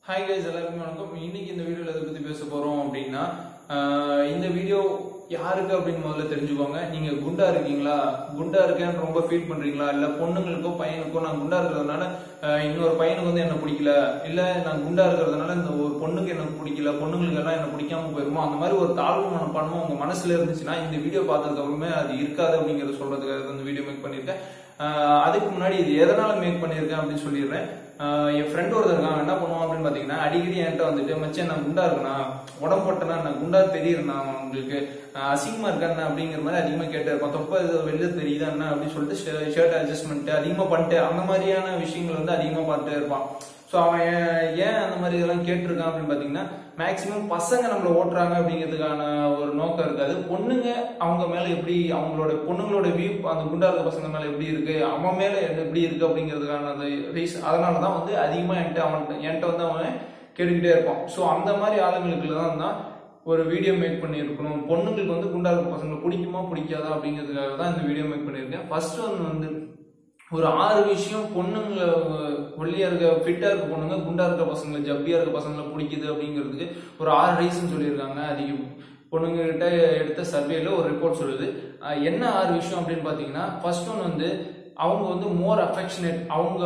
hi guys எல்லாருக்கும் வணக்கம் இன்னைக்கு இந்த வீடியோல எதை பத்தி பேச போறோம் அப்படின்னா ஆஹ் இந்த வீடியோ யாருக்கு அப்படின்னு முதல்ல தெரிஞ்சுக்கோங்க நீங்க குண்டா இருக்கீங்களா குண்டா இருக்கேன்னு ரொம்ப ஃபீல் பண்றீங்களா இல்ல பொண்ணுங்களுக்கோ பையனுக்கோ நான் குண்டா இருக்கிறதுனால ஆஹ் இன்னொரு பையனுக்கு வந்து என்ன பிடிக்கல இல்ல நான் குண்டா இருக்கிறதுனால இந்த ஒரு பொண்ணுக்கு எனக்கு பிடிக்கல பொண்ணுங்களுக்கு எல்லாம் என்ன பிடிக்காம போயிருமோ அந்த மாதிரி ஒரு தாழ்வு மனப்பான்மை உங்க மனசுல இருந்துச்சுன்னா இந்த வீடியோ பார்த்ததுக்கு அப்புறமே அது இருக்காது அப்படிங்கறத சொல்றதுக்காக இந்த வீடியோ மேக் பண்ணிருக்கேன் ஆஹ் அதுக்கு முன்னாடி இது எதனால மேக் பண்ணியிருக்கேன் அப்படின்னு சொல்லிடுறேன் ஆஹ் என் ஃப்ரெண்ட் ஒருத்தர் இருக்கான் அவன் என்ன பண்ணுவான் அப்படின்னு பாத்தீங்கன்னா அடிக்கடி என்கிட்ட வந்துட்டு மச்சான் நான் குண்டா இருக்கனா உடம்பு போட்டனா நான் குண்டா தெரியுறேன் உங்களுக்கு ஆஹ் அசிங்கமா இருக்கேன் அப்படிங்கிற மாதிரி அதிகமா கேட்டு இருப்பான் தொப்ப இது வெளில தெரியுதா என்ன அப்படின்னு சொல்லிட்டு ஷர்ட் அட்ஜஸ்ட்மெண்ட் அதிகமா பண்ணிட்டு அந்த மாதிரியான விஷயங்கள் வந்து அதிகமா பார்த்துட்டே இருப்பான் ஸோ அவன் ஏன் ஏன் அந்த மாதிரி இதெல்லாம் கேட்டிருக்கான் அப்படின்னு பாத்தீங்கன்னா மேக்சிமம் பசங்க நம்மள ஓட்டுறாங்க அப்படிங்கிறதுக்கான ஒரு நோக்கம் இருக்காது பொண்ணுங்க அவங்க மேல எப்படி அவங்களோட பொண்ணுங்களோட வியூ அந்த குண்டா இருக்க பசங்க மேல எப்படி இருக்கு அவன் மேல எப்படி இருக்கு அப்படிங்கிறதுக்கான அந்த ரீசன் அதனாலதான் வந்து அதிகமா என்கிட்ட அவன் என்கிட்ட வந்து அவன் கேட்டுக்கிட்டே இருப்பான் ஸோ அந்த மாதிரி ஆளுங்களுக்கு தான் தான் ஒரு வீடியோ மேக் பண்ணியிருக்கணும் பொண்ணுங்களுக்கு வந்து குண்டா இருக்க பசங்களை பிடிக்குமா பிடிக்காதா அப்படிங்கிறதுக்காக தான் இந்த வீடியோ மேக் பண்ணியிருக்கேன் ஃபர்ஸ்ட் ஒன்று வந்து ஒரு ஆறு விஷயம் பொண்ணுங்களை ஒல்லியா இருக்க ஃபிட்டா இருக்க பொண்ணுங்க குண்டா இருக்க பசங்களை ஜப்பியா இருக்க பசங்களை பிடிக்குது அப்படிங்கிறதுக்கு ஒரு ஆறு ரீசன் சொல்லியிருக்காங்க அதிகம் பொண்ணுங்க கிட்ட எடுத்த சர்வேல ஒரு ரிப்போர்ட் சொல்லுது அஹ் என்ன ஆறு விஷயம் அப்படின்னு பாத்தீங்கன்னா ஃபர்ஸ்ட் ஒன் வந்து அவங்க வந்து மோர் அஃபெக்ஷனேட் அவங்க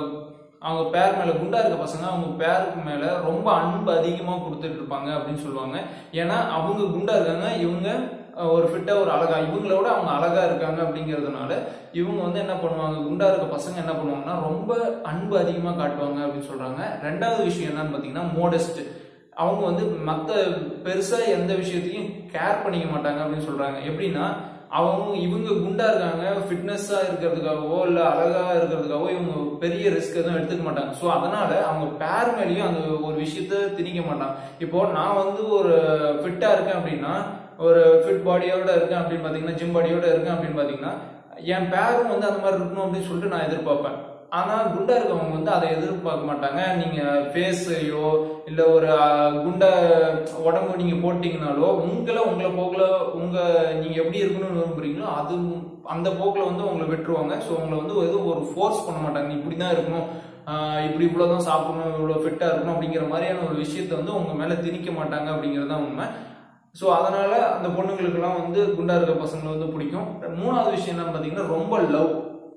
அவங்க பேர் மேல குண்டா இருக்க பசங்க அவங்க பேருக்கு மேல ரொம்ப அன்பு அதிகமா கொடுத்துட்டு இருப்பாங்க அப்படின்னு சொல்லுவாங்க ஏன்னா அவங்க குண்டா இருக்காங்க இவங்க அஹ், ஒரு ஃபிட்டா ஒரு அழகா இவங்களோட அவங்க அழகா இருக்காங்க அப்படிங்கிறதுனால இவங்க வந்து என்ன பண்ணுவாங்க குண்டா இருக்க பசங்க என்ன பண்ணுவாங்கன்னா ரொம்ப அன்பு அதிகமா காட்டுவாங்க அப்படின்னு சொல்றாங்க ரெண்டாவது விஷயம் என்னன்னு பாத்தீங்கன்னா மோடஸ்ட் அவங்க வந்து மத்த பெருசா எந்த விஷயத்தையும் கேர் பண்ணிக்க மாட்டாங்க அப்படின்னு சொல்றாங்க எப்படின்னா அவங்க இவங்க குண்டா இருக்காங்க ஃபிட்னஸா இருக்கிறதுக்காகவோ இல்ல அழகா இருக்கிறதுக்காகவோ இவங்க பெரிய ரிஸ்க் எதுவும் எடுத்துக்க மாட்டாங்க ஸோ அதனால அவங்க பேர் மேலேயும் அந்த ஒரு விஷயத்த திணிக்க மாட்டாங்க இப்போ நான் வந்து ஒரு ஃபிட்டா இருக்கேன் அப்படின்னா ஒரு ஃபிட் பாடியோட இருக்கேன் அப்படின்னு பாத்தீங்கன்னா ஜிம் பாடியோட இருக்கேன் அப்படின்னு பாத்தீங்கன்னா என் பேரும் வந்து அந்த மாதிரி இருக்கணும் அப்படின்னு சொல்லிட்டு நான் எதிர்பார்ப்பேன் ஆனா குண்டா இருக்கவங்க வந்து அதை எதிர்பார்க்க மாட்டாங்க நீங்க ஃபேஸையோ இல்ல ஒரு அஹ், குண்டா உடம்பு நீங்க போட்டீங்கனாலோ உங்களை உங்களை போக்குல உங்க நீங்க எப்படி இருக்கணும்னு விரும்புறீங்களோ அது அந்த போக்குல வந்து உங்களை விட்டுருவாங்க ஸோ உங்களை வந்து எதுவும் ஒரு ஃபோர்ஸ் பண்ண மாட்டாங்க நீ இப்படிதான் இருக்கணும் ஆஹ் இப்படி இவ்வளவுதான் சாப்பிடணும் இவ்வளவு ஃபிட்டா இருக்கணும் அப்படிங்கிற மாதிரியான ஒரு விஷயத்த வந்து உங்க மேல திணிக்க மாட்டாங்க அப்படிங்கிறது தான் உண்மை ஸோ அதனால அந்த பொண்ணுங்களுக்கெல்லாம் வந்து குண்டா இருக்க பசங்களை வந்து பிடிக்கும் மூணாவது விஷயம் என்னன்னு பார்த்தீங்கன்னா ரொம்ப லவ்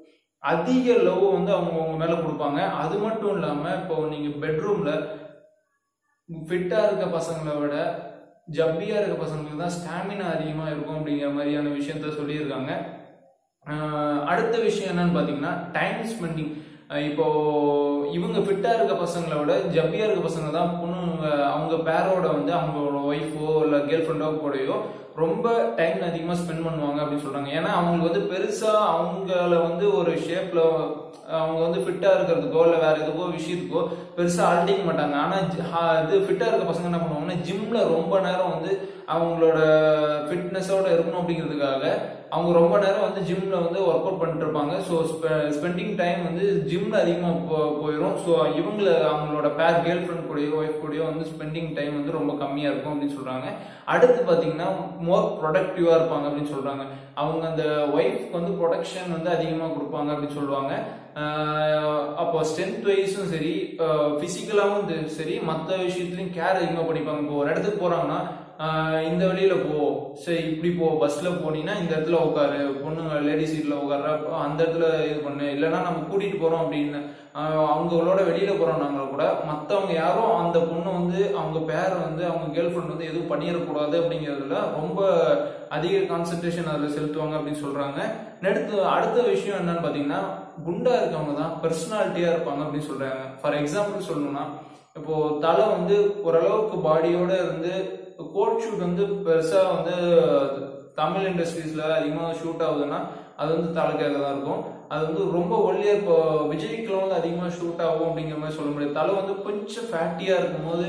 அதிக லவ் வந்து அவங்க உங்க மேல கொடுப்பாங்க அது மட்டும் இல்லாம இப்போ நீங்க பெட்ரூம்ல ஃபிட்டா இருக்க பசங்களை விட ஜப்பியா இருக்க பசங்களுக்கு தான் ஸ்டாமினா அதிகமா இருக்கும் அப்படிங்கிற மாதிரியான விஷயத்த சொல்லியிருக்காங்க ஆஹ் அடுத்த விஷயம் என்னன்னு பாத்தீங்கன்னா டைம் ஸ்பெண்டிங் இப்போ இவங்க ஃபிட்டா இருக்க பசங்களை விட ஜப்பியா இருக்க பசங்க தான் பொண்ணுங்க அவங்க பேரோட வந்து அவங்களோட ஒய்ஃபோ இல்ல கேர்ள் ஃப்ரெண்டோ கூடயோ ரொம்ப டைம் அதிகமா ஸ்பெண்ட் பண்ணுவாங்க அப்படின்னு சொல்றாங்க ஏன்னா அவங்களுக்கு வந்து பெருசா அவங்கள வந்து ஒரு ஷேப்ல அவங்க வந்து ஃபிட்டா இருக்கிறதுக்கோ இல்ல வேற எதுக்கோ விஷயத்துக்கோ பெருசா அழட்டிக்க மாட்டாங்க ஆனா ஜி- ஹா- இது ஃபிட்டா இருக்க பசங்க என்ன பண்ணுவாங்கன்னா ஜிம்ல ரொம்ப நேரம் வந்து அவங்களோட ஃபிட்னஸோட இருக்கணும் அப்படிங்கிறதுக்காக அவங்க ரொம்ப நேரம் வந்து ஜிம்ல வந்து ஒர்க் அவுட் பண்ணிட்டு இருப்பாங்க ஸோ ஸ்பெண்டிங் டைம் வந்து ஜிம்ல அதிகமாக போ போயிடும் ஸோ இவங்கள அவங்களோட பேர் கேர்ள் ஃப்ரெண்ட் கூடயோ ஒய்ஃப் கூடயோ வந்து ஸ்பெண்டிங் டைம் வந்து ரொம்ப கம்மியா இருக்கும் அப்படின்னு சொல்றாங்க அடுத்து பாத்தீங்கன்னா மோர் ப்ரொடக்டிவா இருப்பாங்க அப்படின்னு சொல்றாங்க அவங்க அந்த ஒய்ஃப்க்கு வந்து ப்ரொடக்ஷன் வந்து அதிகமா கொடுப்பாங்க அப்படின்னு சொல்லுவாங்க ஆஹ் அப்போ ஸ்ட்ரென்த் வைஸும் சரி பிசிக்கலாவும் சரி மற்ற விஷயத்துலயும் கேர் அதிகமா பண்ணிப்பாங்க இப்போ ஒரு இடத்துக்கு போறாங்கன்னா ஆஹ் இந்த வழியில போ சரி இப்படி போ பஸ்ல போனீங்கன்னா இந்த இடத்துல உட்காரு பொண்ணுங்க லேடி சீட்ல உட்கார்ற அந்த இடத்துல இது பண்ணு இல்லைன்னா நம்ம கூட்டிட்டு போறோம் அப்படின்னு ஆஹ் அவங்களோட வெளியில போறோம்னாங்க கூட மத்தவங்க யாரும் அந்த பொண்ணு வந்து அவங்க பேரை வந்து அவங்க கேர்ள் ஃப்ரெண்ட் வந்து எதுவும் பண்ணிடக்கூடாது அப்படிங்கிறதுல ரொம்ப அதிக கான்சென்ட்ரேஷன் அதில் செலுத்துவாங்க அப்படின்னு சொல்றாங்க அடுத்து அடுத்த விஷயம் என்னன்னு பாத்தீங்கன்னா குண்டா இருக்கவங்க தான் பர்சனாலிட்டியா இருப்பாங்க அப்படின்னு சொல்றாங்க ஃபார் எக்ஸாம்பிள் சொல்லணும்னா இப்போ தலை வந்து ஓரளவுக்கு பாடியோட இருந்து கோட் ஷூட் வந்து பெருசா வந்து தமிழ் இண்டஸ்ட்ரீஸ்ல அதிகமா ஷூட் ஆகுதுன்னா அது வந்து தலைக்காக தான் இருக்கும் அது வந்து ரொம்ப ஒல்லியா இப்போ விஜய்க்குலாம் வந்து அதிகமா ஷூட் ஆகும் அப்படிங்கிற மாதிரி சொல்ல முடியாது தலை வந்து கொஞ்சம் ஃபேட்டியா இருக்கும்போது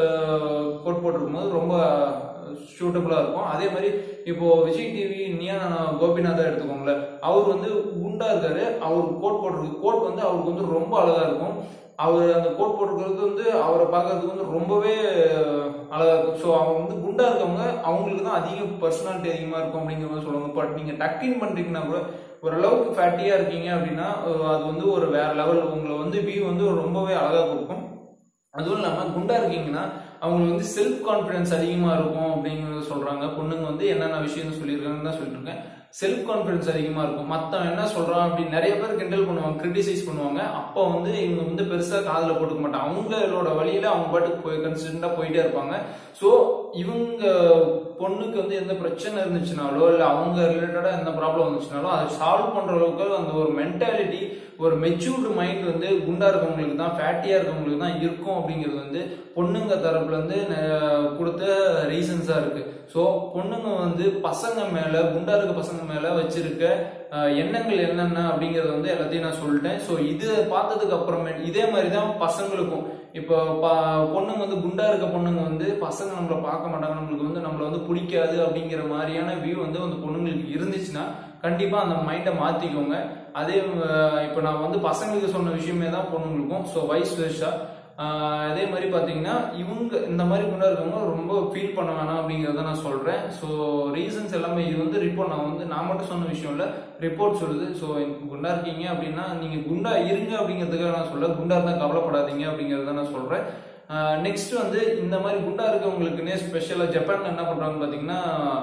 கோட் போட்டிருக்கும் போது ரொம்ப ஷூட்டபுளா இருக்கும் அதே மாதிரி இப்போ விஜய் டிவி நியா கோபிநாதா எடுத்துக்கோங்களேன் அவர் வந்து குண்டா இருக்காரு அவர் கோட் போட்டிருக்கு கோட் வந்து அவருக்கு வந்து ரொம்ப அழகா இருக்கும் அவர் அந்த கோட் போட்டிருக்கிறது வந்து அவரை பார்க்கறதுக்கு வந்து ரொம்பவே அழகா இருக்கும் ஸோ அவங்க வந்து குண்டா இருக்கவங்க அவங்களுக்கு தான் அதிக பர்சனாலிட்டி அதிகமா இருக்கும் அப்படிங்கிற மாதிரி சொல்லுவாங்க பட் நீங்க டக்கின் பண்றீங்கன்னா கூட ஓரளவுக்கு ஃபேட்டியா இருக்கீங்க அப்படின்னா அஹ் அது வந்து ஒரு வேற லெவல் உங்களை வந்து வியூ வந்து ரொம்பவே அழகா கொடுக்கும் அதுவும் இல்லாம குண்டா இருக்கீங்கன்னா அவங்களுக்கு வந்து செல்ஃப் கான்பிடன்ஸ் அதிகமா இருக்கும் அப்படிங்கறத சொல்றாங்க பொண்ணுங்க வந்து என்னென்ன விஷயம் சொல்லியிருக்காங்கன்னு தான் சொல்லியிருக்கேன் செல்ஃப் கான்பிடன்ஸ் அதிகமா இருக்கும் மத்தவன் என்ன சொல்றான் அப்படின்னு நிறைய பேர் கிண்டல் பண்ணுவாங்க கிரிட்டிசைஸ் பண்ணுவாங்க அப்போ வந்து இவங்க வந்து பெருசா காதுல போட்டுக்க மாட்டாங்க அவங்களோட வழியில அவங்க பாட்டுக்கு போய் கன்சிஸ்டண்டா போயிட்டே இருப்பாங்க ஸோ இவங்க பொண்ணுக்கு வந்து எந்த பிரச்சனை இருந்துச்சுனாலோ இல்லை அவங்க ரிலேட்டடா எந்த ப்ராப்ளம் வந்துச்சுனாலோ அதை சால்வ் பண்ற அளவுக்கு அந்த ஒரு மென்டாலிட்டி ஒரு மெச்சூர்டு மைண்ட் வந்து குண்டா இருக்கவங்களுக்கு தான் ஃபேட்டியா இருக்கவங்களுக்கு தான் இருக்கும் அப்படிங்கிறது வந்து பொண்ணுங்க தரப்புல இருந்து ந- கொடுத்த ரீசன்ஸா இருக்கு ஸோ பொண்ணுங்க வந்து பசங்க மேல குண்டா இருக்க பசங்க மேல வச்சிருக்க அஹ், எண்ணங்கள் என்னென்ன அப்படிங்கறத வந்து எல்லாத்தையும் நான் சொல்லிட்டேன் ஸோ இது பார்த்ததுக்கு அப்புறமேட்டு இதே மாதிரி தான் பசங்களுக்கும் இப்போ ப- பொண்ணுங்க வந்து குண்டா இருக்க பொண்ணுங்க வந்து பசங்க நம்மள பார்க்க மாட்டாங்க நம்மளுக்கு வந்து நம்மள வந்து பிடிக்காது அப்படிங்கிற மாதிரியான வியூ வந்து அந்த பொண்ணுங்களுக்கு இருந்துச்சுன்னா கண்டிப்பா அந்த மைண்டை மாத்திக்கோங்க அதே அஹ், இப்போ நான் வந்து பசங்களுக்கு சொன்ன விஷயமே தான் பொண்ணுங்களுக்கும் ஸோ வைஸ் வெர்ஷா அதே மாதிரி பாத்தீங்கன்னா இவங்க இந்த மாதிரி குண்டா இருக்கவங்க ரொம்ப ஃபீல் பண்ண வேணாம் அப்படிங்கறத நான் சொல்றேன் ஸோ ரீசன்ஸ் எல்லாமே இது வந்து ரிப்போர்ட் நான் வந்து நான் மட்டும் சொன்ன விஷயம் இல்ல ரிப்போர்ட் சொல்லுது ஸோ குண்டா இருக்கீங்க அப்படின்னா நீங்க குண்டா இருங்க அப்படிங்கிறதுக்காக நான் சொல்ல குண்டா இருந்தா கவலைப்படாதீங்க அப்படிங்கறத நான் சொல்றேன் நெக்ஸ்ட் வந்து இந்த மாதிரி குண்டா இருக்கவங்களுக்குன்னே ஸ்பெஷலா ஜப்பான்ல என்ன பண்றாங்க பாத்தீங்கன்னா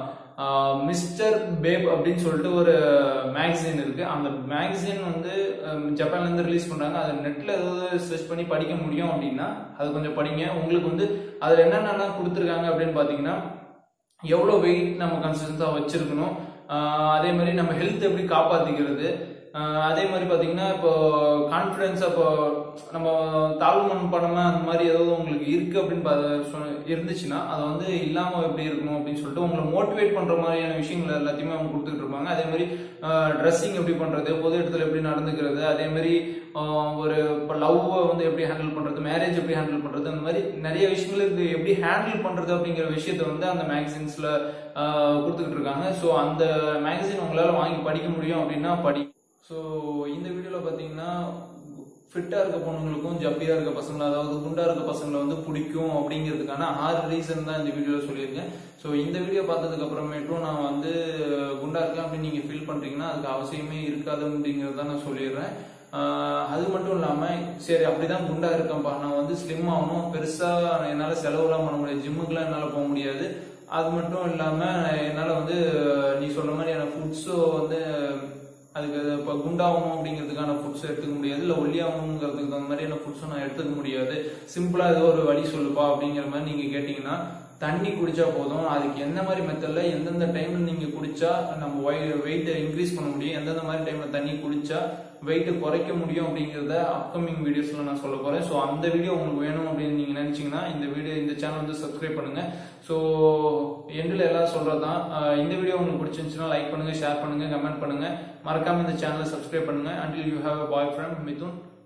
மிஸ்டர் பேப் அப்படின்னு சொல்லிட்டு ஒரு மேகசின் இருக்கு அந்த மேகசின் வந்து அஹ், ஜப்பான்ல இருந்து ரிலீஸ் பண்றாங்க அது நெட்ல ஏதாவது சர்ச் பண்ணி படிக்க முடியும் அப்படின்னா அது கொஞ்சம் படிங்க உங்களுக்கு வந்து அதுல என்னென்னலாம் கொடுத்துருக்காங்க அப்படின்னு பாத்தீங்கன்னா எவ்வளோ வெயிட் நம்ம கன்சிஸ்டன்ஸாக வச்சிருக்கணும் ஆஹ் அதே மாதிரி நம்ம ஹெல்த் எப்படி காப்பாத்திக்கிறது ஆஹ் அதே மாதிரி பாத்தீங்கன்னா இப்போ கான்ஃபிடன்ஸ் இப்போ நம்ம தாழ்வு மனப்பான்மை அந்த மாதிரி ஏதாவது உங்களுக்கு இருக்கு அப்படின்னு பா- சொ- இருந்துச்சுன்னா அதை வந்து இல்லாம எப்படி இருக்கணும் அப்படின்னு சொல்லிட்டு உங்களை மோட்டிவேட் பண்ற மாதிரியான விஷயங்கள் எல்லாத்தையுமே அவங்க கொடுத்துட்டு இருப்பாங்க அதே மாதிரி ட்ரெஸ்ஸிங் எப்படி பண்றது பொது இடத்துல எப்படி நடந்துக்கிறது அதே மாதிரி ஆஹ் ஒரு இப்போ லவ்வை வந்து எப்படி ஹேண்டில் பண்றது மேரேஜ் எப்படி ஹேண்டில் பண்றது அந்த மாதிரி நிறைய விஷயங்களுக்கு எப்படி ஹேண்டில் பண்றது அப்படிங்கிற விஷயத்த வந்து அந்த மேகசின்ஸ்ல கொடுத்துக்கிட்டு இருக்காங்க ஸோ அந்த மேகசின் உங்களால வாங்கி படிக்க முடியும் அப்படின்னா படி ஸோ இந்த வீடியோவில் பார்த்தீங்கன்னா ஃபிட்டாக இருக்க பொண்ணுங்களுக்கும் ஜப்பியாக இருக்க பசங்களை அதாவது குண்டா இருக்க பசங்களை வந்து பிடிக்கும் அப்படிங்கிறதுக்கான ஆறு ரீசன் தான் இந்த வீடியோவில் சொல்லியிருக்கேன் ஸோ இந்த வீடியோ பார்த்ததுக்கு அப்புறமேட்டும் நான் வந்து குண்டா இருக்கேன் அப்படின்னு நீங்கள் ஃபீல் பண்ணுறீங்கன்னா அதுக்கு அவசியமே இருக்காது அப்படிங்கிறத நான் சொல்லிடுறேன் ஆஹ் அது மட்டும் இல்லாமல் சரி அப்படிதான் குண்டா இருக்கேன்ப்பா நான் வந்து ஸ்லிம் ஆகணும் பெருசாக என்னால் செலவுலாம் பண்ண முடியாது ஜிம்முக்குலாம் என்னால் போக முடியாது அது மட்டும் இல்லாமல் என்னால் வந்து நீ சொன்ன மாதிரியான ஃபுட்ஸோ வந்து அதுக்கு இப்போ குண்டாகணும் அப்படிங்கிறதுக்கான ஃபுட்ஸ் எடுத்துக்க முடியாது இல்லை ஒல்லியாகணுங்கிறதுக்கு தகுந்த மாதிரியான ஃபுட்ஸும் நான் எடுத்துக்க முடியாது சிம்பிளாக ஏதோ ஒரு வழி சொல்லுப்பா அப்படிங்கிற மாதிரி நீங்கள் கேட்டிங்கன்னா தண்ணி குடிச்சா போதும் அதுக்கு எந்த மாதிரி மெத்தட்ல எந்தெந்த டைம்ல நீங்க குடிச்சா நம்ம வெயிட்டை இன்க்ரீஸ் பண்ண முடியும் எந்தெந்த மாதிரி டைம்ல தண்ணி குடிச்சா வெயிட்டை குறைக்க முடியும் அப்படிங்கிறத அப்கமிங் வீடியோஸ்ல நான் சொல்ல போறேன் ஸோ அந்த வீடியோ உங்களுக்கு வேணும் அப்படின்னு நீங்க நினைச்சீங்கன்னா இந்த வீடியோ இந்த சேனல் வந்து சப்ஸ்கிரைப் பண்ணுங்க ஸோ எண்டில் எல்லாம் சொல்றதுதான் அஹ் இந்த வீடியோ உங்களுக்கு பிடிச்சிருந்துச்சுன்னா லைக் பண்ணுங்க ஷேர் பண்ணுங்க கமெண்ட் பண்ணுங்க மறக்காம இந்த சேனலை சப்ஸ்கிரைப் பண்ணுங்க until you have a boyfriend Mithun